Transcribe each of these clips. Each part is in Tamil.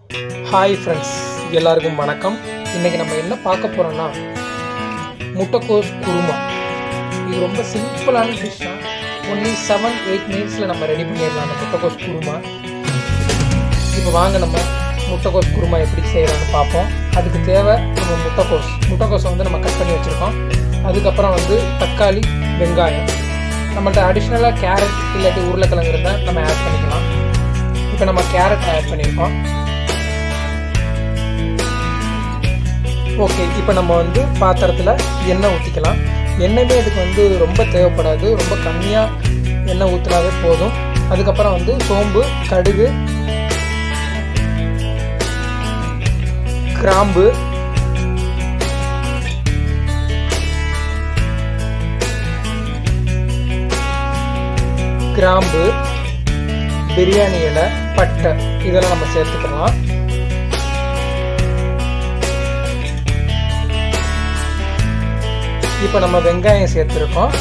ஹாய் ஃப்ரெண்ட்ஸ் எல்லாருக்கும் வணக்கம் இன்றைக்கி நம்ம என்ன பார்க்க போகிறோம்னா முட்டைக்கோஸ் குருமா இது ரொம்ப சிம்பிளான டிஷ் தான் ஒன்லி செவன் எயிட் மினிட்ஸில் நம்ம ரெடி பண்ணிடலாம் அந்த முட்டைக்கோஸ் குருமா இப்போ வாங்க நம்ம முட்டைக்கோஸ் குருமா எப்படி செய்யலாம்னு பார்ப்போம் அதுக்கு தேவை நம்ம முட்டைக்கோஸ் முட்டைக்கோஸை வந்து நம்ம கட் பண்ணி வச்சுருக்கோம் அதுக்கப்புறம் வந்து தக்காளி வெங்காயம் நம்மள்ட்ட அடிஷ்னலாக கேரட் இல்லாட்டி உருளைக்கிழங்கு இருந்தால் நம்ம ஆட் பண்ணிக்கலாம் இப்போ நம்ம கேரட் ஆட் பண்ணியிருக்கோம் ஓகே இப்போ நம்ம வந்து பாத்திரத்தில் எண்ணெய் ஊற்றிக்கலாம் எண்ணெயுமே இதுக்கு வந்து ரொம்ப தேவைப்படாது ரொம்ப கம்மியாக எண்ணெய் ஊற்றினாவே போதும் அதுக்கப்புறம் வந்து சோம்பு கடுகு கிராம்பு கிராம்பு பிரியாணி இலை பட்டை இதெல்லாம் நம்ம சேர்த்துக்கலாம் இப்போ நம்ம வெங்காயம் சேர்த்துருக்கோம்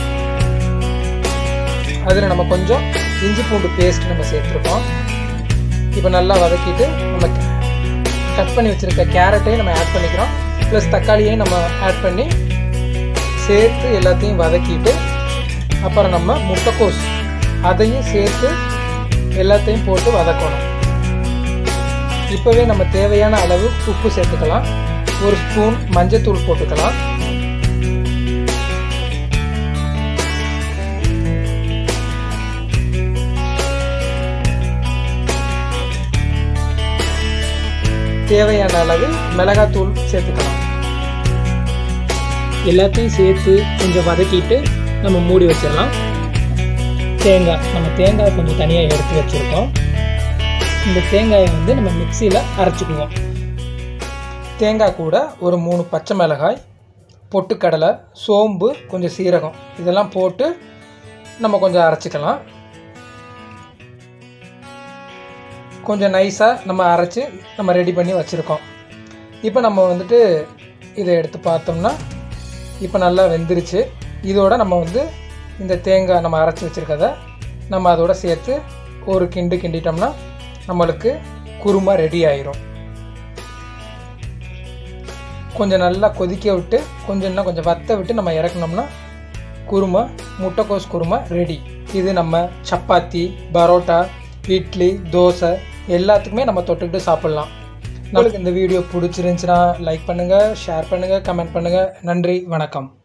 அதில் நம்ம கொஞ்சம் இஞ்சி பூண்டு பேஸ்ட் நம்ம சேர்த்துருக்கோம் இப்போ நல்லா வதக்கிட்டு நம்ம கட் பண்ணி வச்சுருக்க கேரட்டையும் நம்ம ஆட் பண்ணிக்கிறோம் ப்ளஸ் தக்காளியையும் நம்ம ஆட் பண்ணி சேர்த்து எல்லாத்தையும் வதக்கிட்டு அப்புறம் நம்ம முட்டைக்கோஸ் அதையும் சேர்த்து எல்லாத்தையும் போட்டு வதக்கணும் இப்போவே நம்ம தேவையான அளவு உப்பு சேர்த்துக்கலாம் ஒரு ஸ்பூன் மஞ்சத்தூள் போட்டுக்கலாம் தேவையான அளவு மிளகாத்தூள் சேர்த்துக்கலாம் எல்லாத்தையும் சேர்த்து கொஞ்சம் வதக்கிட்டு நம்ம மூடி வச்சிடலாம் தேங்காய் நம்ம தேங்காய் கொஞ்சம் தனியாக எடுத்து வச்சுருக்கோம் இந்த தேங்காயை வந்து நம்ம மிக்சியில் அரைச்சிக்குவோம் தேங்காய் கூட ஒரு மூணு பச்சை மிளகாய் பொட்டுக்கடலை சோம்பு கொஞ்சம் சீரகம் இதெல்லாம் போட்டு நம்ம கொஞ்சம் அரைச்சிக்கலாம் கொஞ்சம் நைஸாக நம்ம அரைச்சி நம்ம ரெடி பண்ணி வச்சுருக்கோம் இப்போ நம்ம வந்துட்டு இதை எடுத்து பார்த்தோம்னா இப்போ நல்லா வெந்துருச்சு இதோட நம்ம வந்து இந்த தேங்காய் நம்ம அரைச்சி வச்சுருக்கத நம்ம அதோட சேர்த்து ஒரு கிண்டு கிண்டிட்டோம்னா நம்மளுக்கு குருமா ரெடி ஆயிரும் கொஞ்சம் நல்லா கொதிக்க விட்டு கொஞ்சம் இன்னும் கொஞ்சம் வத்த விட்டு நம்ம இறக்கணும்னா குருமா முட்டைக்கோஸ் குருமா ரெடி இது நம்ம சப்பாத்தி பரோட்டா இட்லி தோசை எல்லாத்துக்குமே நம்ம தொட்டுக்கிட்டு சாப்பிட்லாம் நம்மளுக்கு இந்த வீடியோ பிடிச்சிருந்துச்சுன்னா லைக் பண்ணுங்கள் ஷேர் பண்ணுங்கள் கமெண்ட் பண்ணுங்கள் நன்றி வணக்கம்